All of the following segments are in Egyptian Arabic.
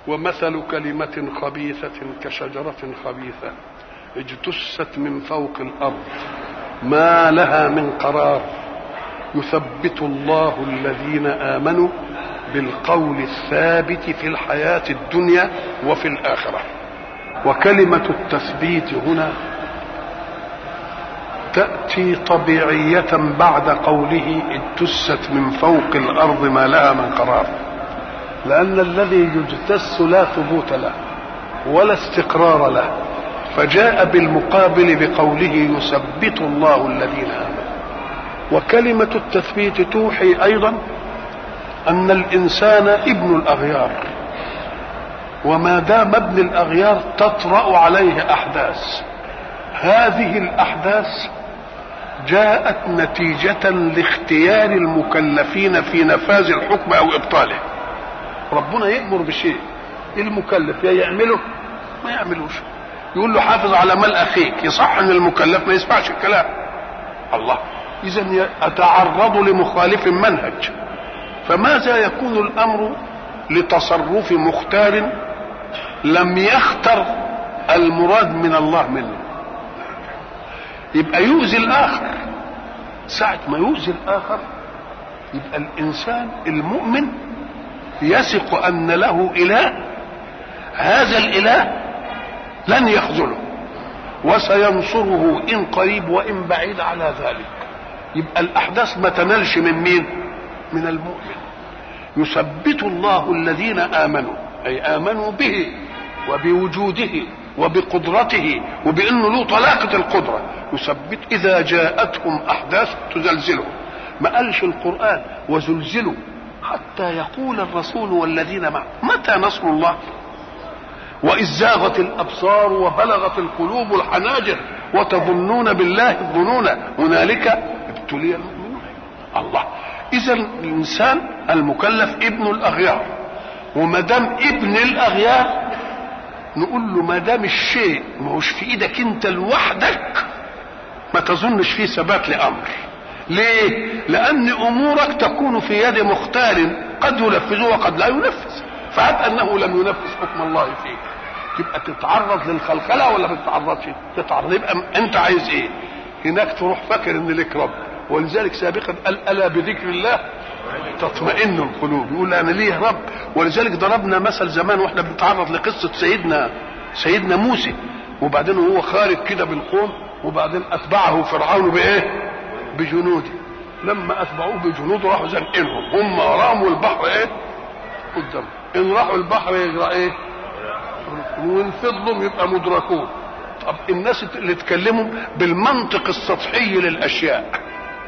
ومثل كلمة خبيثة كشجرة خبيثة اجتثت من فوق الأرض ما لها من قرار يثبت الله الذين آمنوا بالقول الثابت في الحياة الدنيا وفي الآخرة وكلمة التثبيت هنا تأتي طبيعية بعد قوله اجتثت من فوق الأرض ما لها من قرار لأن الذي يجتث لا ثبوت له ولا استقرار له فجاء بالمقابل بقوله يثبت الله الذين آمنوا وكلمة التثبيت توحي أيضا أن الإنسان ابن الأغيار وما دام ابن الأغيار تطرأ عليه أحداث هذه الأحداث جاءت نتيجة لاختيار المكلفين في نفاذ الحكم أو إبطاله ربنا يأمر بشيء المكلف يا يعمله ما يعملوش يقول له حافظ على مال أخيك يصح أن المكلف ما يسمعش الكلام الله إذا أتعرض لمخالف منهج فماذا يكون الأمر لتصرف مختار لم يختر المراد من الله منه يبقى يؤذي الآخر ساعة ما يؤذي الآخر يبقى الإنسان المؤمن يثق أن له إله هذا الإله لن يخذله وسينصره إن قريب وإن بعيد على ذلك يبقى الأحداث ما تنالش من مين من المؤمن يثبت الله الذين آمنوا أي آمنوا به وبوجوده وبقدرته وبأنه له طلاقة القدرة يثبت إذا جاءتهم أحداث تزلزلهم ما قالش القرآن وزلزلوا حتى يقول الرسول والذين معه متى نصر الله وإذ زاغت الأبصار وبلغت القلوب الحناجر وتظنون بالله الظنون هنالك ابتلي المؤمنون الله إذا الإنسان المكلف ابن الأغيار وما دام ابن الأغيار نقول له ما دام الشيء ما هوش في ايدك انت لوحدك ما تظنش فيه ثبات لامر ليه لان امورك تكون في يد مختار قد ينفذه وقد لا ينفذ فهب انه لم ينفذ حكم الله فيك تبقى تتعرض للخلخله ولا ما تتعرضش تتعرض يبقى انت عايز ايه هناك تروح فاكر ان لك رب ولذلك سابقا قال الا بذكر الله تطمئن القلوب يقول انا ليه رب ولذلك ضربنا مثل زمان واحنا بنتعرض لقصه سيدنا سيدنا موسى وبعدين هو خارج كده بالقوم وبعدين اتبعه فرعون بايه بجنوده لما اتبعوه بجنوده راحوا زنقلهم هم راموا البحر ايه قدام ان راحوا البحر يجرى ايه وان فضلوا يبقى مدركون طب الناس اللي اتكلموا بالمنطق السطحي للاشياء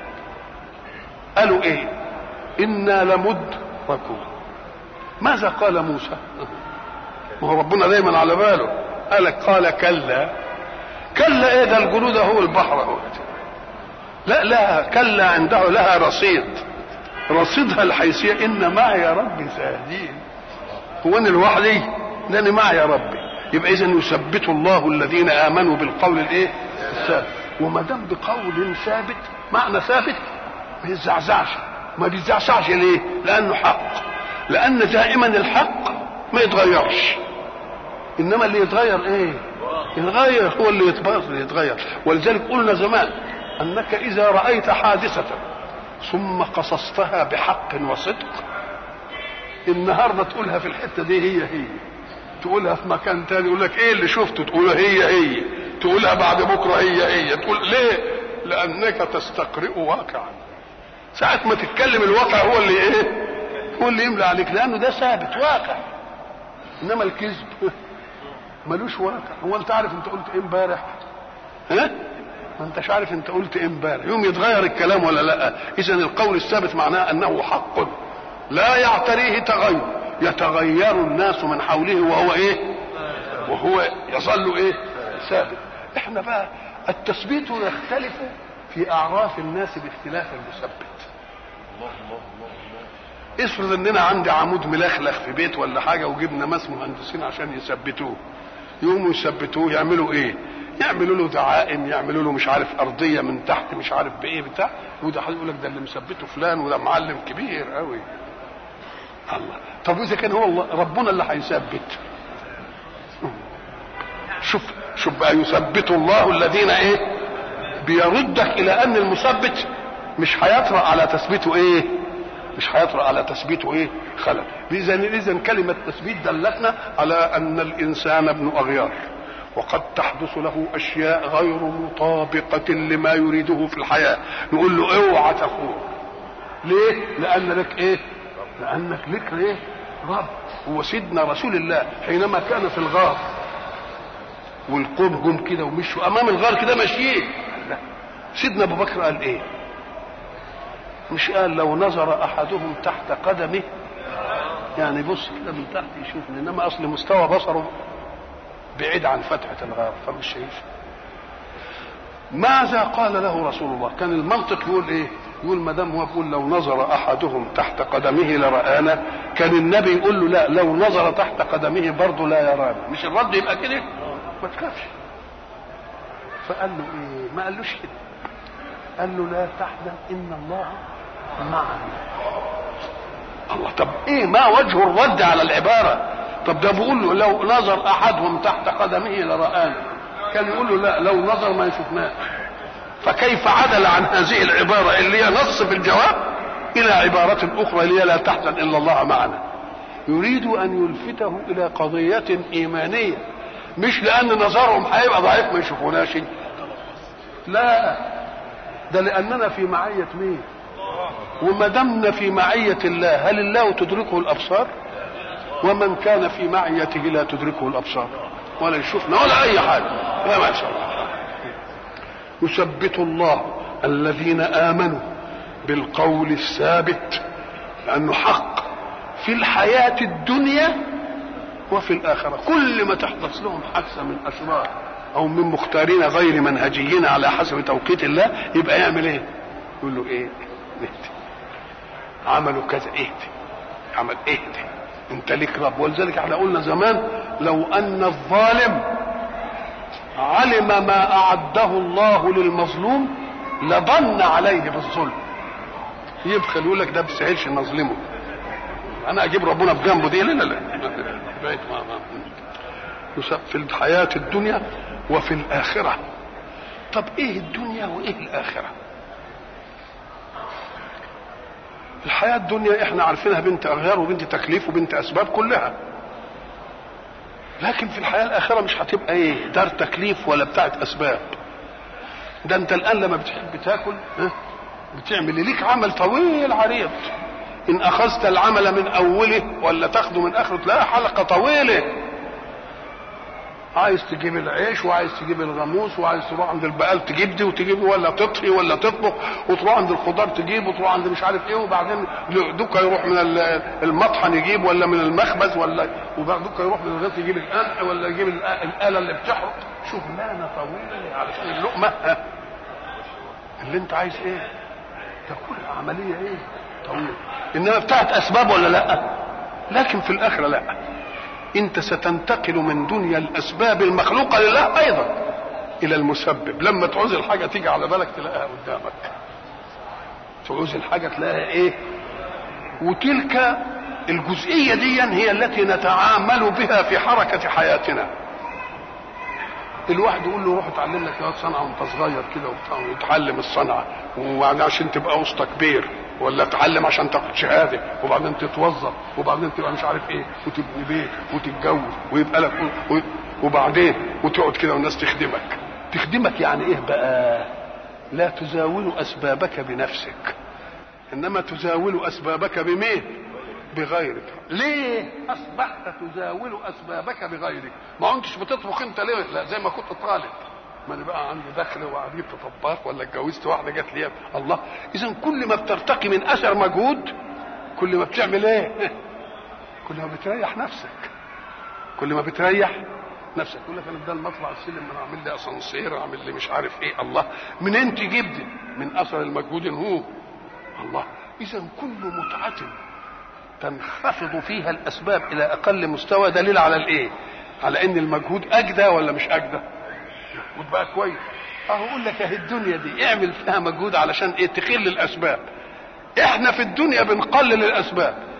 قالوا ايه انا لمدركون ماذا قال موسى ما هو ربنا دايما على باله قال قال كلا كلا ايه ده الجنود اهو البحر اهو لا لا كلا عنده لها رصيد رصيدها الحيثيه ان معي يا ربي سيهدين هو انا لوحدي لاني معي يا ربي يبقى اذا يثبت الله الذين امنوا بالقول الايه الثابت وما دام بقول ثابت معنى ثابت ما يزعزعش ما بيزعزعش ليه لانه حق لان دائما الحق ما يتغيرش انما اللي يتغير ايه يتغير هو اللي يتغير يتغير ولذلك قلنا زمان انك اذا رايت حادثه ثم قصصتها بحق وصدق النهارده تقولها في الحته دي هي هي تقولها في مكان تاني يقول لك ايه اللي شفته تقولها هي هي تقولها بعد بكره هي هي تقول ليه لانك تستقرئ واقعا ساعة ما تتكلم الواقع هو اللي ايه هو اللي يملى عليك لانه ده ثابت واقع انما الكذب ملوش واقع هو انت عارف انت قلت ايه امبارح ها ما انتش عارف انت قلت ايه امبارح يوم يتغير الكلام ولا لا اذا القول الثابت معناه انه حق لا يعتريه تغير يتغير الناس من حوله وهو ايه وهو يظل ايه ثابت احنا بقى التثبيت يختلف في اعراف الناس باختلاف المثبت الله الله الله الله افرض اننا عندي عمود ملخلخ في بيت ولا حاجه وجبنا ناس مهندسين عشان يثبتوه يقوموا يثبتوه يعملوا ايه يعملوا له دعائم يعملوا له مش عارف ارضيه من تحت مش عارف بايه بتاع وده يقول لك ده اللي مثبته فلان وده معلم كبير قوي الله طب اذا كان هو الله ربنا اللي هيثبت شوف شوف بقى يثبت الله الذين ايه بيردك الى ان المثبت مش هيطرأ على تثبيته ايه مش هيطرأ على تثبيته ايه خلل اذا اذا كلمه تثبيت دلتنا على ان الانسان ابن اغيار وقد تحدث له اشياء غير مطابقه لما يريده في الحياه نقول له اوعى تخون ليه لان لك ايه لانك لك ايه رب هو سيدنا رسول الله حينما كان في الغار والقوم جم كده ومشوا امام الغار كده ماشيين لا سيدنا ابو بكر قال ايه مش قال لو نظر احدهم تحت قدمه يعني بص كده من تحت يشوفني انما اصل مستوى بصره بعيد عن فتحة الغار فمش شايف ماذا قال له رسول الله كان المنطق يقول ايه يقول ما دام هو بيقول لو نظر احدهم تحت قدمه لرآنا كان النبي يقول له لا لو نظر تحت قدمه برضه لا يرانا مش الرد يبقى كده ما تخافش فقال له ايه ما قالوش كده قال له لا تحزن ان الله معنا الله طب ايه ما وجه الرد على العباره طب ده بيقول له لو نظر احدهم تحت قدمه لرآنا كان يقول له لا لو نظر ما يشوفناش فكيف عدل عن هذه العبارة اللي هي نص في الجواب إلى عبارة أخرى اللي هي لا تحزن إلا الله معنا يريد أن يلفته إلى قضية إيمانية مش لأن نظرهم هيبقى ضعيف ما يشوفوناش لا ده لأننا في معية مين وما دمنا في معية الله هل الله تدركه الأبصار ومن كان في معيته لا تدركه الأبصار ولا يشوفنا ولا أي حاجة لا ما شاء الله يثبت الله الذين امنوا بالقول الثابت لانه حق في الحياه الدنيا وفي الاخره كل ما تحدث لهم حادثه من اشرار او من مختارين غير منهجيين على حسب توقيت الله يبقى يعمل ايه يقول له ايه اهدي عملوا كذا اهدي عمل اهدي انت ليك رب ولذلك احنا قلنا زمان لو ان الظالم علم ما اعده الله للمظلوم لظن عليه بالظلم يبخل يقول لك ده بيستاهلش نظلمه انا اجيب ربنا بجنبه دي لا لا لا في الحياة الدنيا وفي الآخرة طب ايه الدنيا وايه الآخرة الحياة الدنيا احنا عارفينها بنت أغيار وبنت تكليف وبنت أسباب كلها لكن في الحياه الاخره مش هتبقى ايه دار تكليف ولا بتاعه اسباب ده انت الان لما بتحب تاكل ها بتعمل ليك عمل طويل عريض ان اخذت العمل من اوله ولا تاخده من اخره تلاقي حلقه طويله عايز تجيب العيش وعايز تجيب الغاموس وعايز تروح عند البقال تجيب دي وتجيب ولا تطهي ولا تطبخ وتروح عند الخضار تجيب وتروح عند مش عارف ايه وبعدين دوكا يروح من المطحن يجيب ولا من المخبز ولا وبعدوكا يروح من الغيط يجيب القمح ولا يجيب الاله اللي بتحرق شغلانه طويله علشان اللقمه اللي انت عايز ايه تكون عمليه ايه طويله انما بتاعت اسباب ولا لا لكن في الاخره لا انت ستنتقل من دنيا الاسباب المخلوقه لله ايضا الى المسبب لما تعوز الحاجه تيجي على بالك تلاقيها قدامك تعوز الحاجه تلاقيها ايه وتلك الجزئيه دي هي التي نتعامل بها في حركه حياتنا الواحد يقول له روح اتعلم لك يا صنعه وانت صغير كده وبتاع ويتعلم الصنعه وبعدين عشان تبقى وسط كبير ولا اتعلم عشان تاخد شهاده وبعدين تتوظف وبعدين تبقى مش عارف ايه وتبني بيت وتتجوز ويبقى لك وبعدين وتقعد كده والناس تخدمك تخدمك يعني ايه بقى لا تزاول اسبابك بنفسك انما تزاول اسبابك بمين بغيرك ليه اصبحت تزاول اسبابك بغيرك ما انتش بتطبخ انت ليه لا زي ما كنت طالب ما انا بقى عندي دخل وعجبت طباخ ولا اتجوزت واحده جت لي الله اذا كل ما بترتقي من اثر مجهود كل ما بتعمل ايه كل ما بتريح نفسك كل ما بتريح نفسك يقول لك انا بدل ما اطلع السلم انا اعمل لي اسانسير اعمل لي مش عارف ايه الله منين تجيب دي من اثر المجهود هو الله اذا كل متعه تنخفض فيها الاسباب الى اقل مستوى دليل على الايه على ان المجهود اجدى ولا مش اجدى مجهود بقى كويس اهو اقول لك اهي الدنيا دي اعمل فيها مجهود علشان ايه تقل الاسباب احنا في الدنيا بنقلل الاسباب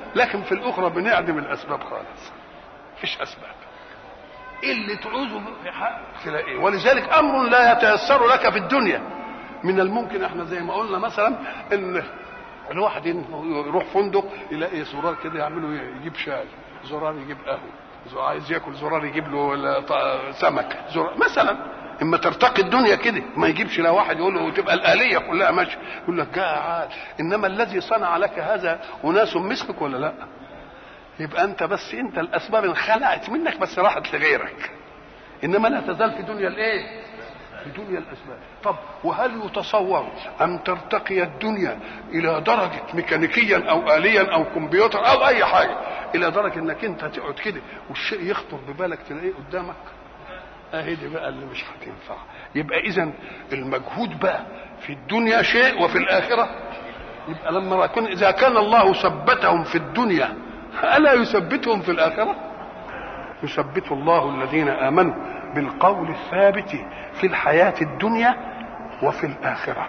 لكن في الاخرى بنعدم الاسباب خالص مفيش اسباب اللي تعوزه في حق تلاقيه ولذلك امر لا يتيسر لك في الدنيا من الممكن احنا زي ما قلنا مثلا ان الواحد يروح فندق يلاقي زرار كده يعمله يجيب شاي زرار يجيب قهوه عايز ياكل زرار يجيب له سمك زرار مثلا اما ترتقي الدنيا كده ما يجيبش لا واحد يقول له تبقى الاليه كلها ماشيه يقول لك جاء عاد انما الذي صنع لك هذا اناس مثلك ولا لا؟ يبقى انت بس انت الاسباب انخلعت منك بس راحت لغيرك انما لا تزال في دنيا الايه؟ في دنيا الاسباب طب وهل يتصور ان ترتقي الدنيا الى درجه ميكانيكيا او اليا او كمبيوتر او اي حاجه الى درجه انك انت تقعد كده والشيء يخطر ببالك تلاقيه قدامك اهي دي بقى اللي مش هتنفع يبقى اذا المجهود بقى في الدنيا شيء وفي الاخره يبقى لما يكون اذا كان الله ثبتهم في الدنيا الا يثبتهم في الاخره يثبت الله الذين امنوا بالقول الثابت في الحياه الدنيا وفي الاخره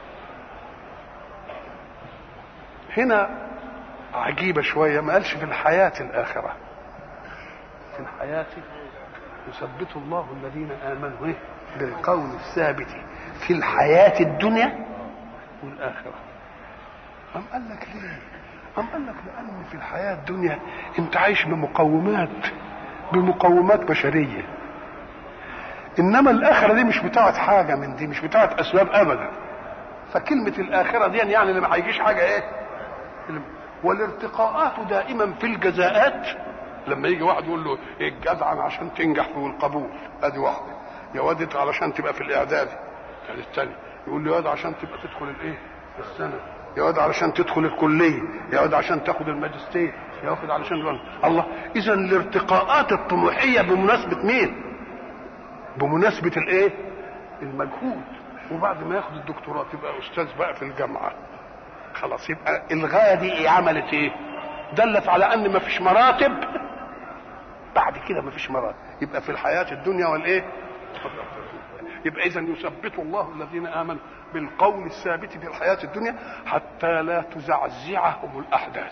هنا عجيبه شويه ما قالش في الحياه الاخره في الحياه يثبت الله الذين امنوا إيه؟ بالقول الثابت في الحياه الدنيا والاخره أم قال لك ليه؟ أم قال لك لأن في الحياة الدنيا أنت عايش بمقومات بمقومات بشرية إنما الآخرة دي مش بتاعت حاجة من دي مش بتاعت أسباب أبدا فكلمة الآخرة دي يعني اللي ما هيجيش حاجة إيه؟ والارتقاءات دائما في الجزاءات لما يجي واحد يقول له إيه جدعا عشان تنجح في القبول ادي واحده يا واد علشان تبقى في الاعدادي ادي الثاني يقول له يا واد عشان تبقى تدخل الايه السنه يا واد علشان تدخل الكليه يا واد عشان تاخد الماجستير يا واد علشان الله اذا الارتقاءات الطموحيه بمناسبه مين بمناسبه الايه المجهود وبعد ما ياخد الدكتوراه تبقى استاذ بقى في الجامعه خلاص يبقى الغايه دي إيه عملت ايه دلت على ان ما فيش مراتب بعد كده ما فيش مراتب يبقى في الحياه الدنيا والايه يبقى اذا يثبت الله الذين امنوا بالقول الثابت في الحياه الدنيا حتى لا تزعزعهم الاحداث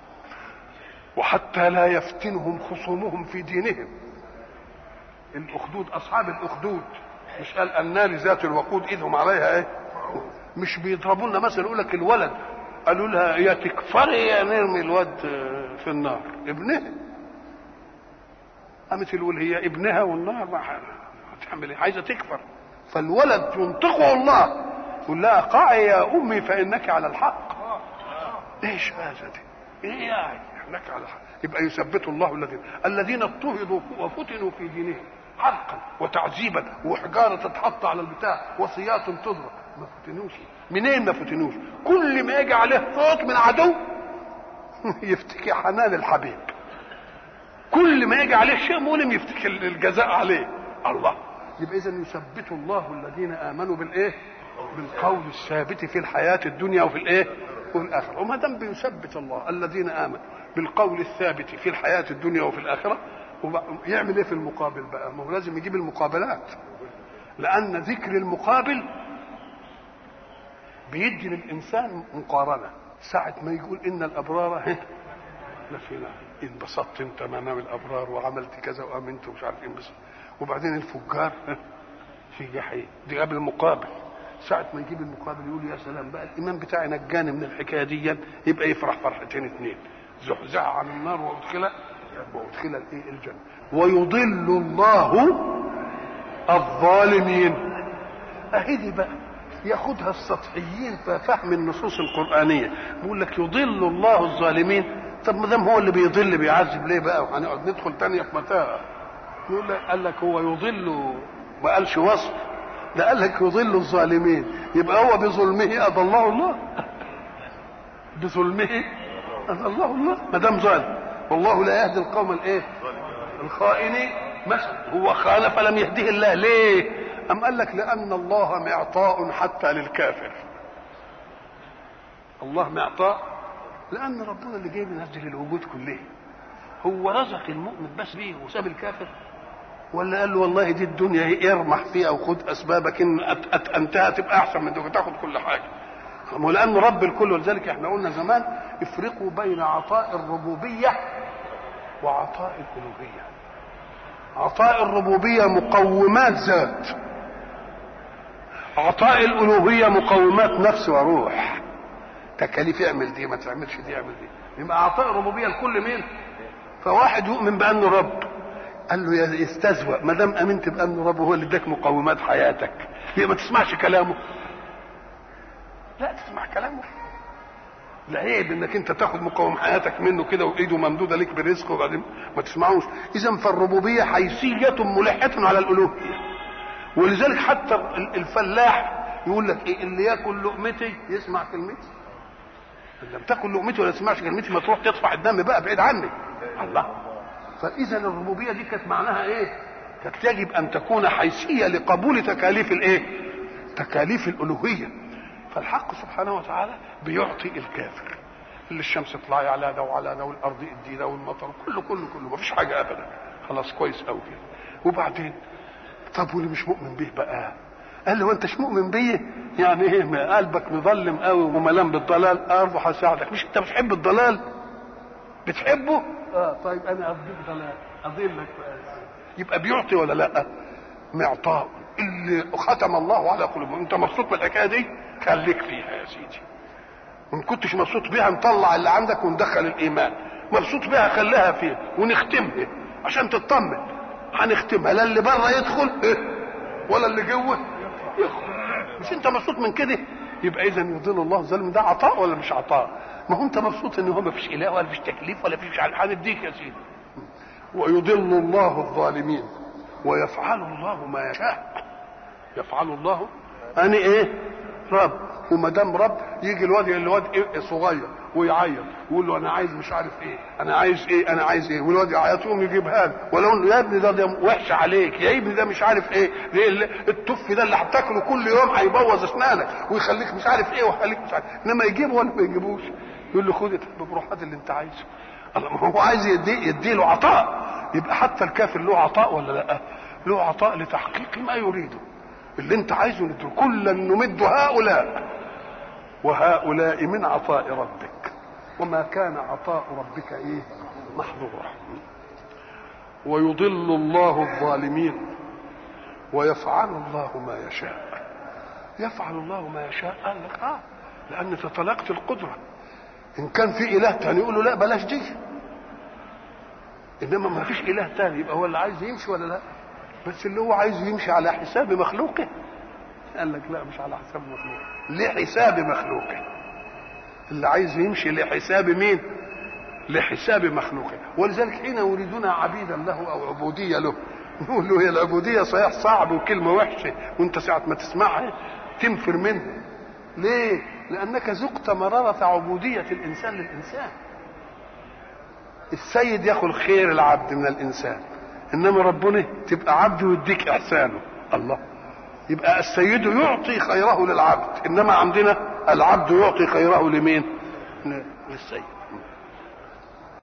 وحتى لا يفتنهم خصومهم في دينهم الاخدود اصحاب الاخدود مش قال النار ذات الوقود اذ هم عليها ايه مش بيضربوا لنا مثلا يقول لك الولد قالوا لها يا تكفري يا نرمي الواد في النار ابنها قامت الول هي ابنها والنار ما هتعمل ايه عايزه تكفر فالولد ينطقه الله يقول لها قعي يا امي فانك على الحق ايش هذا دي ايه يعني انك على الحق يبقى يثبت الله الذين الذين اضطهدوا وفتنوا في دينهم حرقا وتعذيبا وحجاره تتحط على البتاع وصيات تضرب ما فتنوش منين ما فتنوش كل ما يجي عليه صوت من عدو يفتكي حنان الحبيب كل ما يجي عليه شيء مؤلم يفتكي الجزاء عليه الله يبقى اذا يثبت الله الذين امنوا بالايه بالقول الثابت في الحياه الدنيا وفي الايه والاخره وما دام بيثبت الله الذين امنوا بالقول الثابت في الحياه الدنيا وفي الاخره يعمل ايه في المقابل بقى ما هو لازم يجيب المقابلات لان ذكر المقابل بيدي للانسان مقارنه ساعه ما يقول ان الابرار لفي نعم انبسطت انت منام الابرار وعملت كذا وامنت ومش عارف انبسط وبعدين الفجار في جحيم دي قبل المقابل ساعة ما يجيب المقابل يقول يا سلام بقى الإيمان بتاعي نجاني من الحكاية دي يبقى يفرح فرحتين اتنين زحزح عن النار وأدخل وأدخل الإيه الجنة ويضل الله الظالمين أهي دي بقى ياخدها السطحيين في فهم النصوص القرآنية بيقول لك يضل الله الظالمين طب ما دام هو اللي بيضل بيعذب ليه بقى وهنقعد ندخل تانية في متاهة يقول لك قال لك هو يضل ما قالش وصف ده قال لك يضل الظالمين يبقى هو بظلمه اضله الله بظلمه اضله الله ما دام ظالم والله لا يهدي القوم الايه الخائنين مثلا هو خان فلم يهديه الله ليه ام قال لك لان الله معطاء حتى للكافر الله معطاء لان ربنا اللي جاي ينزل الوجود كله هو رزق المؤمن بس بيه وساب الكافر ولا قال له والله دي الدنيا ارمح فيها وخد اسبابك ان انتهى تبقى احسن من دي تاخد كل حاجه ولأن رب الكل ولذلك احنا قلنا زمان افرقوا بين عطاء الربوبية وعطاء الألوهية عطاء الربوبية مقومات ذات عطاء الألوهية مقومات نفس وروح تكاليف اعمل دي ما تعملش دي اعمل دي يبقى عطاء الربوبية لكل مين فواحد يؤمن بأنه رب قال له يا استزوأ ما دام امنت بأنه رب هو اللي اداك مقومات حياتك يبقى ما تسمعش كلامه لا تسمع كلامه لا عيب انك انت تاخد مقوم حياتك منه كده وايده ممدوده لك بالرزق وبعدين ما تسمعوش اذا فالربوبيه حيثيه ملحه على الالوهيه ولذلك حتى الفلاح يقول لك ايه اللي ياكل لقمتي يسمع كلمتي ان لم تاكل لقمتي ولا تسمعش كلمتي ما تروح تدفع الدم بقى بعيد عني الله فاذا الربوبيه دي كانت معناها ايه كانت يجب ان تكون حيثيه لقبول تكاليف الايه تكاليف الالوهيه فالحق سبحانه وتعالى بيعطي الكافر اللي الشمس تطلعي على ده وعلى ده والارض ادي ده والمطر كله كله كله مفيش حاجه ابدا خلاص كويس قوي كده وبعدين طب واللي مش مؤمن به بقى قال له انت مش مؤمن بيه يعني ايه ما قلبك مظلم قوي وملام بالضلال اروح اساعدك مش انت بتحب الضلال بتحبه اه طيب انا اضيف ضلال اضلك يبقى بيعطي ولا لا معطاء اللي ختم الله على قلوبهم انت مبسوط بالحكايه دي خليك فيها يا سيدي وان كنتش مبسوط بيها نطلع اللي عندك وندخل الايمان مبسوط بيها خليها فيها ونختمها عشان تطمن هنختمها لا اللي بره يدخل ولا اللي جوه يدخل مش انت مبسوط من كده يبقى اذا يضل الله الظالم ده عطاء ولا مش عطاء ما هو انت مبسوط ان هو ما فيش اله ولا فيش تكليف ولا فيش هنديك يا سيدي ويضل الله الظالمين ويفعل الله ما يشاء يفعل الله أنا إيه رب وما دام رب يجي الواد الواد إيه صغير ويعيط ويقول له انا عايز مش عارف ايه انا عايز ايه انا عايز ايه والواد يعيط يقوم يجيبها له ولو انه يا ابني ده, ده وحش عليك يا ابني ده مش عارف ايه التف ده اللي هتاكله كل يوم هيبوظ اسنانك ويخليك مش عارف ايه ويخليك مش عارف انما يجيبه ولا ما يجيبوش يقول له خد بروح هات اللي انت عايزه الله ما هو عايز يدي يدي له عطاء يبقى حتى الكافر له عطاء ولا لا له عطاء لتحقيق ما يريده اللي انت عايزه نديله كلا نمد هؤلاء وهؤلاء من عطاء ربك وما كان عطاء ربك ايه محظورا ويضل الله الظالمين ويفعل الله ما يشاء يفعل الله ما يشاء قال لك اه لان تطلقت القدره ان كان في اله تاني يقول له لا بلاش دي انما ما فيش اله تاني يبقى هو اللي عايز يمشي ولا لا بس اللي هو عايز يمشي على حساب مخلوقه قال لك لا مش على حساب مخلوقه لحساب مخلوقه اللي عايز يمشي لحساب مين لحساب مخلوقه ولذلك حين يريدون عبيدا له او عبوديه له نقول له هي العبوديه صحيح صعب وكلمه وحشه وانت ساعه ما تسمعها تنفر منها ليه لانك ذقت مراره عبوديه الانسان للانسان السيد ياخذ خير العبد من الانسان انما ربنا تبقى عبد ويديك احسانه الله يبقى السيد يعطي خيره للعبد انما عندنا العبد يعطي خيره لمين للسيد